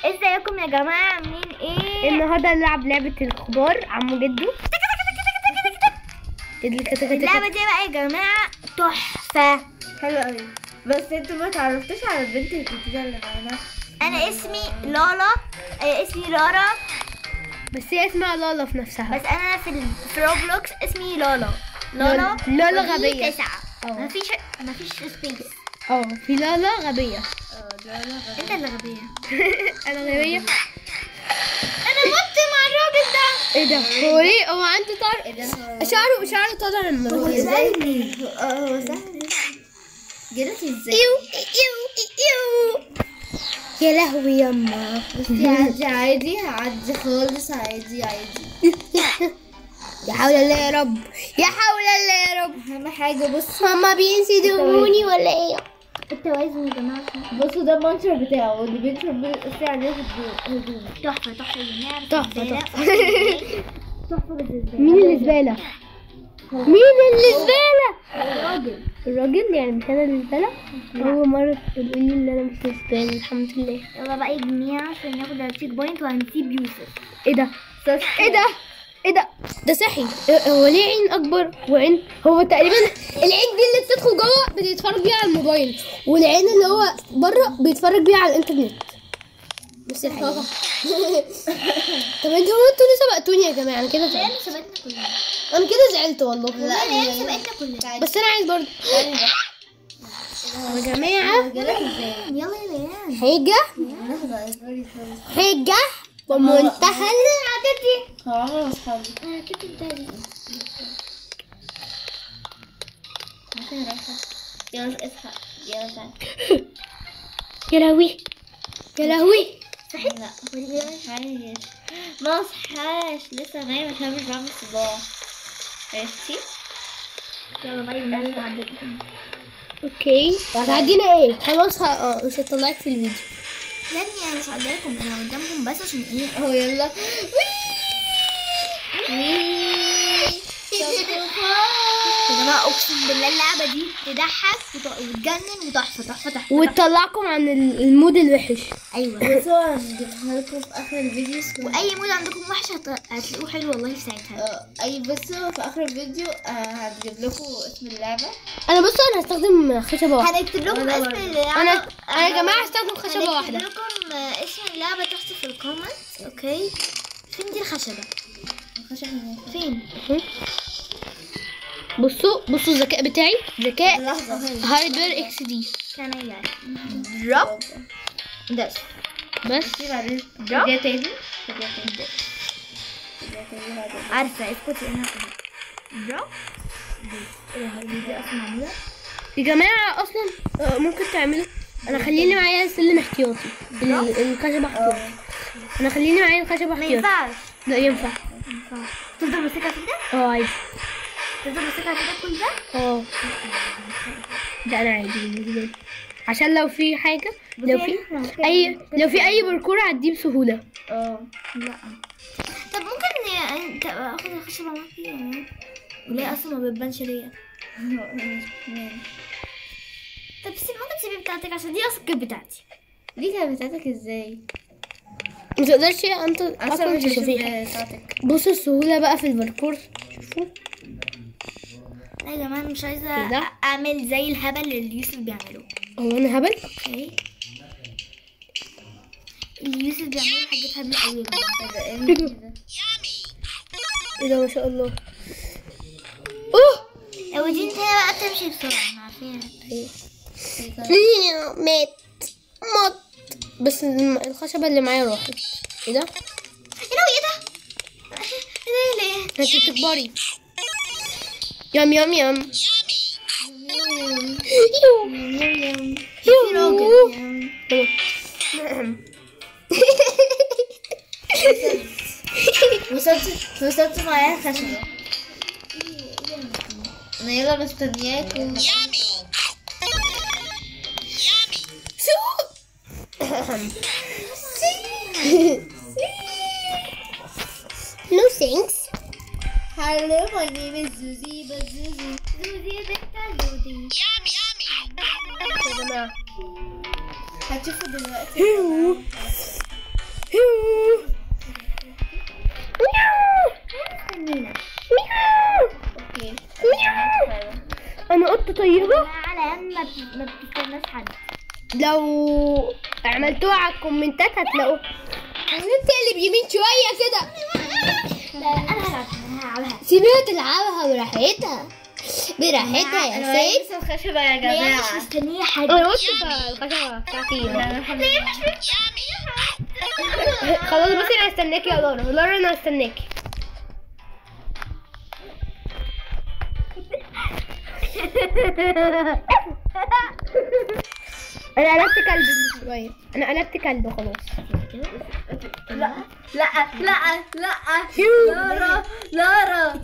ازيكم يا جماعه عاملين ايه النهارده نلعب لعبة الخضار عمو جدو اللي كت- كت- كت- اللعبه دي بقى يا جماعه تحفه حلو قوي بس انتوا ما تعرفتوش على البنت الجديده اللي معانا انا اسمي لالا آه، اسمي لارا بس هي اسمها لالا في نفسها بس انا في ال- في روبلوكس اسمي لالا لالا لالا- لالا ودي غبية. تسعة اه. مفيش مفيش سبيس اه في لالا غبية اه لا لا انت اللي غبية انا غبية انا مت مع الراجل ده ايه ده هو ليه هو عنده طار ايه ده هو- شعره شعره طالع من هو المناخير. ازاي اه هو سهل جالك ازاي ايو ايو ايو يا لهوي يما بصي عادي عادي عادي خالص عادي عادي يا حول الله يا رب يا حول الله يا رب اهم حاجه بص هما بينسدوني ولا ايه التوازن يا جماعة بصوا ده المنشر بتاعه اللي بينشر بيقصي عليه هدوم تحفة تحفة يا جماعة تحفة، بالزبالة. تحفة. تحفة بالزبالة مين اللي زبالة مين اللي زبالة الراجل الراجل يعني مش انا اللي زبالة اول مرة تقولي لي ان انا مش زبالة الحمد لله يلا بقى يا جماعة عشان ناخد التشيك بوينت وهنسيب يوسف ايه ده ايه ده ايه ده ده صحي إيه- هو ليه عين اكبر وعين هو تقريبا العين دي اللي بتدخل جوه بتتفرج بيها على الموبايل والعين اللي هو بره بيتفرج بيها على الانترنت بس الحقيقة طب انتوا هو انتوا ليه سبقتوني يا جماعه انا كده زعلت انا سبقتنا كلنا انا كده زعلت والله لا سبقتنا كلنا بس انا عايز برضه يا جماعه جالك ازاي يلا يا ليان حاجه لحظه اصبري خالص حاجه بمنتهى العدد هو عمرو اصحابي انا كنت انتهي ممكن رايحه يلا اصحى يلا تعالى يا لهوي يا لهوي لا عايش ما اصحاش لسه نايم عشان مش بعمل صباح عرفتي يلا بقى يا جماعة عدتنا اوكي هتعدينا ايه خلاص ه- اه مش هطلعك في الفيديو لاني انا مش هقدركم انا قدامكم بس عشان ايه اهو يلا يا جماعة اقسم بالله اللعبة دي تضحك وت- وتجنن وتحفة تحفة تحفة وتطلعكم عن ال- المود الوحش ايوه بس هو هنجيبها لكم في اخر الفيديو اسمه واي مود عندكم وحش هت- هتلاقوه حلو والله في ساعتها آه، اي بصوا في اخر الفيديو آه، هتجيب لكم اسم اللعبة انا بص انا هستخدم خشبه واحده هنكتب لكم وأنا اسم برضه. اللعبة انا انا يا جماعه هستخدم خشبه هنكتب واحده لكم آه، اسم اللعبة تحت في الكومنت اوكي فين دي الخشبة فين بصوا بصوا الذكاء بتاعي ذكاء لحظة هاردوير اكس دي كان يعني دروب ده بس في بعدين دروب. ده تاني ده تاني ده تاني بعدين. عارفة اسكتي انا دروب ايه ده دي دي اصلا معمولة يا جماعه اصلا آه، ممكن تعملوا انا خليني معايا سلم احتياطي ال- الخشبه احتياطي انا خليني معايا الخشبه ما احتياطي ينفعش لا ينفع ما ينفعش تفضل ماسكها كده اه عادي تفضل ماسكها كده كل ده اه ده انا عادي بالنسبه لي عشان لو في حاجه لو في اي لو في اي باركور عديه بسهوله اه لا طب ممكن ي- انت اخد الخشبة معاكي يعني وليه اصلا ما بتبانش ليا طب بس ممكن تسيبي بتاعتك عشان دي اصلا كانت بتاعتي دي كانت بتاعتك ازاي؟ ما تقدرش انت اصلا اصلا مش تشوفيها بشوف بتاعتك بصوا السهوله بقى في الباركور شوفوا لا يا جماعه أنا مش عايزه إيه ده؟ اعمل زي الهبل اللي يوسف بيعمله هو انا هبل اوكي اللي يوسف بيعمله حاجات هبل قوي يا جماعه ده ايه اللي كده؟ ايه ده ما شاء الله اوه هو دي انت بقى بتمشي بسرعه انا عارفاها مات مات بس الم- الخشبه اللي معايا راحت ايه ده ايه ده ايه ده ايه ده ليه انت بتكبري يم يم يم يو في راجل وصلت وصلت معايا الخشبة انا يلا مستنياكم نو ثانكس Hello, my name is Zuzi, but Zuzi. زودي بنت زودي يا جماعه هتشوفوا دلوقتي ما بتستناش حد لو عملتوها على الكومنتات هتلاقوا النت اللي بيمين شويه كده انا هلعب انا هلعبها سيبيها تلعبها براحتها براحتها يا انا سيد لسه الخشبة يا لا مش جماعة مستنيه حد انا بص الخشبه بتاعتي خلاص بصي انا هستناكي يا لورا لورا انا هستناكي انا قلبت كلب من شويه انا قلبت كلب خلاص لا لا لا لا لارا لارا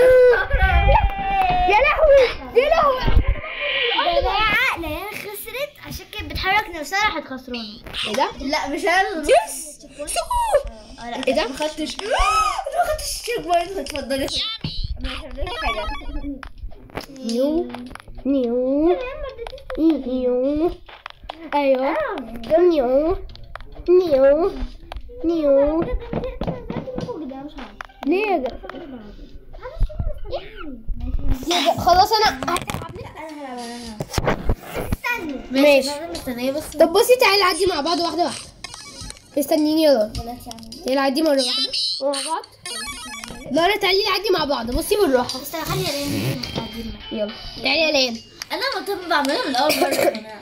يا لهوي يا لهوي جماعة ليان خسرت عشان كانت بتحرك نفسها راحت خسرانة ايه ده؟ لا مش انا ايه ده؟ ما خدتش ما خدتش الشيك بوينت اتفضلي انا مش هديك حاجة نيو نيو نيو ايوه نيو نيو نيو ليه يا جا- ليه يا جا- خلاص انا ماشي مستنية بس طب بصي تعالي نعدي مع بعض واحده واحده استنيني يا لورا تعالي نعدي مره واحده مع بعض لورا تعالي نعدي مع بعض بصي بالراحه بس خلي يا ليان يلا تعالي يا ليان انا ما بعملها من الاول مرة انا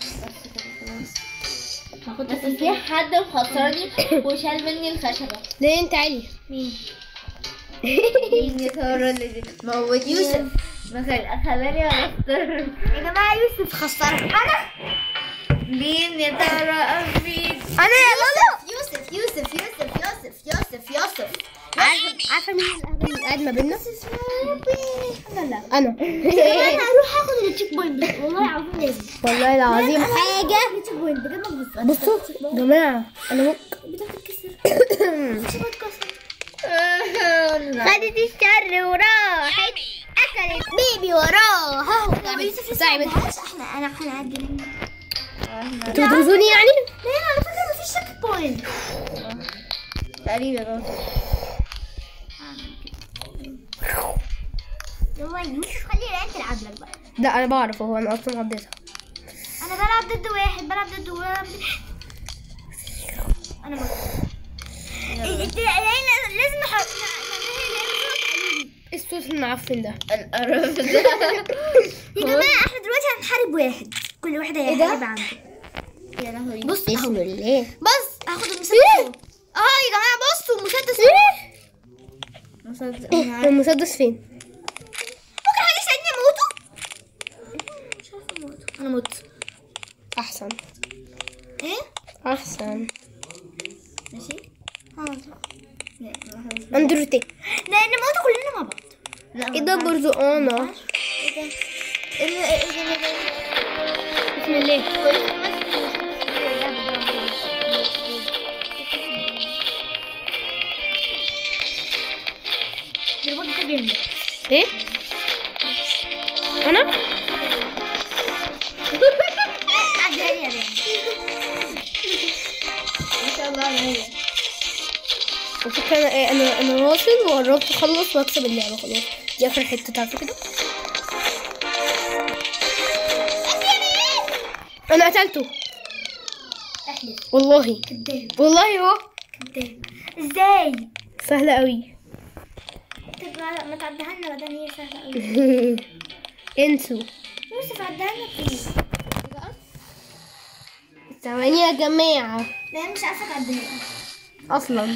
بس في حد مخسرني وشال مني الخشبة ليان تعالي مين؟ مين يا ترى اللي موت يوسف ما خل- خلاني اختار يا جماعة يوسف خسرها أنا مين يا ترى مين انا يا لولو يوسف يوسف يوسف يوسف يوسف يوسف عارفه عارفه مين الاهبل اللي قاعد ما بيننا لا انا انا هروح اخد التشيك بوينت بس والله العظيم لازم والله العظيم حاجه التشيك بوينت بجد ما بهزر بصوا يا جماعه انا ممكن بتتكسر مش بتكسر خدت الشر وراحت اكلت بيبي وراها يوسف لسه تعبت ما عدهاش. احنا انا هنعدي منه انتوا بتغزوني يعني؟ لا على فكرة مفيش تشيك بوينت تقريبا يلا يا يوسف خلي العيال تلعب لك بقى لا انا بعرف هو انا اصلا عديتها انا بلعب ضد واحد بلعب ضد واحد انا بلعب لازم نحط ايه الصوت المعفن ده؟ القرف ده يا جماعة احنا دلوقتي هنحارب واحد كل واحد هيحارب عنده يا لهوي بص بسم اهو الله بص هاخد المسدس اهو اه يا جماعة بصوا المسدس اهو. مصدق أنا المسدس فين؟ ممكن حد يساعدني اموته مش عارفة اموته انا مت احسن ايه احسن ماشي اه اندرو تي لا نموت كلنا مع بعض لا ايه ده برزقانه ايه ده ايه ده بسم الله ايه؟ انا؟ ان شاء الله عليا وفكرة انا ايه انا انا واصل وقربت اخلص واكسب اللعبة خلاص دي اخر حتة تعرفوا كده انا قتلته والله كداب والله اهو كداب ازاي؟ سهلة قوي طب ما ما تعديها لنا بدل هي سهلة قوي انسوا يوسف عدها لنا بليز ثواني يا جماعة لا أنا مش عارفة تعديها اصلا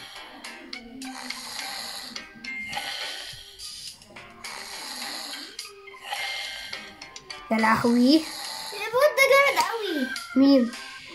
يا لهوي البوت ده جامد قوي مين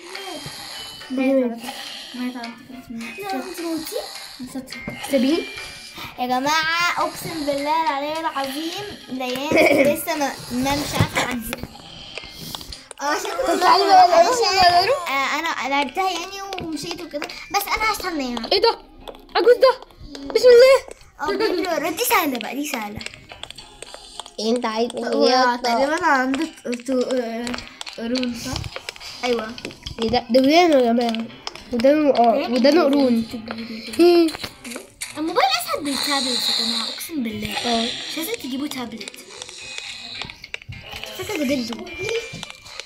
مين لا انت موتي سابين يا جماعة أقسم بالله العلي العظيم ليان لسه ما, ما مش عارفة أعدي اه عشان كنت تعالي بقى نروح عشان آه، أنا لعبتها يعني ومشيت وكده بس أنا هستناها ايه ده عجوز ده بسم الله اه بجد دي سهلة بقى دي سهلة انت عايز هو تقريبا عندك قرون صح؟ أيوه ايه ده ده ودانه يا جماعه ودانه اه ودانه قرون الموبايل أسهل بالتابلت يا جماعة أقسم بالله اه مش لازم تجيبوا تابلت فكرة بجد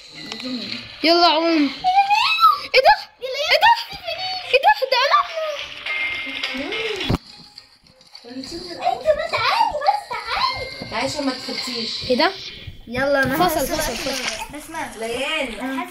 يلا عوم ايه ده ايه ده ايه ده ده انا انت بس تعالي بس تعالي عايشه ما تخديش ايه ده يلا انا فصل هسمع- فصل فصل اسمع ليان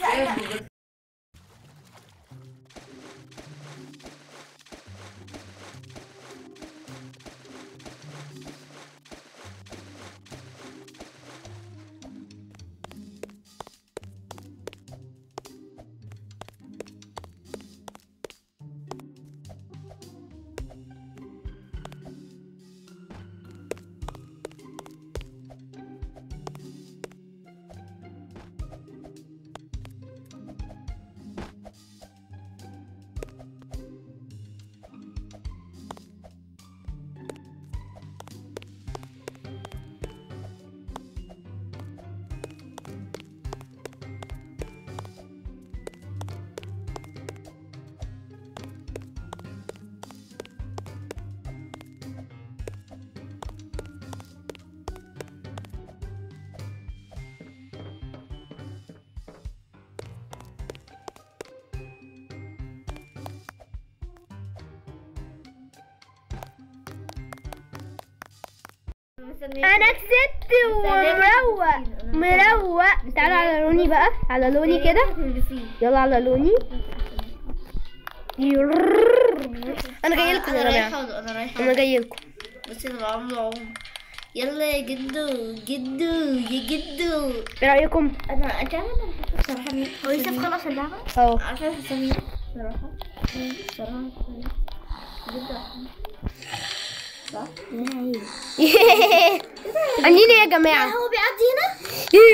انا كسبت ومروق مروق تعالوا على لوني بقى على لوني كده يلا على لوني انا جاي لكم يا انا جماعه رايحه انا رايحه انا جاي لكم بس انا بعمل عوم يلا يا جدو جدو يا جدو ايه رايكم انا انت عارفه انا بحب الصراحه مين هو يوسف خلص اللعبة؟ اه عارفه بحب مين صراحه صراحه جدا صح عاملين ايه يا جماعه هو بيعدي هنا؟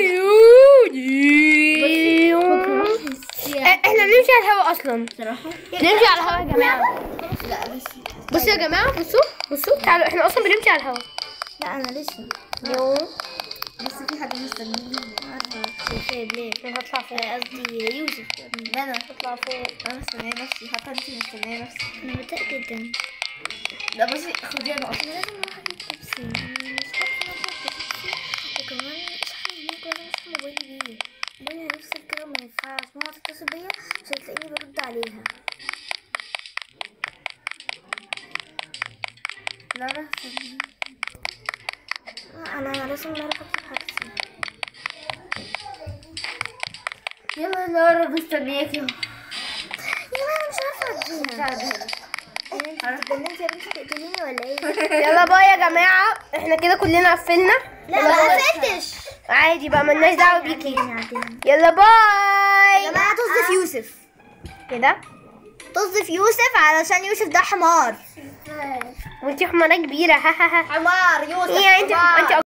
احنا بنمشي على الهواء اصلا صراحه نمشي على الهواء يا جماعه لا بس بصوا يا جماعه بصوا بصوا تعالوا احنا اصلا بنمشي على الهواء لا انا لسه يو بس في حد مستنيني عارفة شايف ليه؟ انا هطلع فوق قصدي يوسف لا انا هطلع فوق انا مستنيه نفسي حتى انت مستنيه نفسي انا بتضايق جدا لا بس خديها انا اصلا لازم الواحد يجيب بيبسي مش عارفة انا بحب بيبسي وكمان مش عارفة ليه كده مش موبايلي بيه موبايلي هيفصل كده وما ينفعش ماما تتصل بيا مش هتلاقيني برد عليها لا انا هستنى. انا لازم اعرف اكتب حاجتي يلا نورا مستنياكي يا جماعة انا مش عارفة اديها انت اتجننتي يا بنتي تقتليني ولا ايه؟ يلا باي يا جماعه احنا كده كلنا قفلنا لا ما قفلتش عادي بقى ملناش دعوه بيكي يا يلا باي جماعة تصدف يوسف كده تصدف يوسف علشان يوسف ده حمار وانتي حمارة كبيرة ها ها ها حمار يوسف ايه انت انت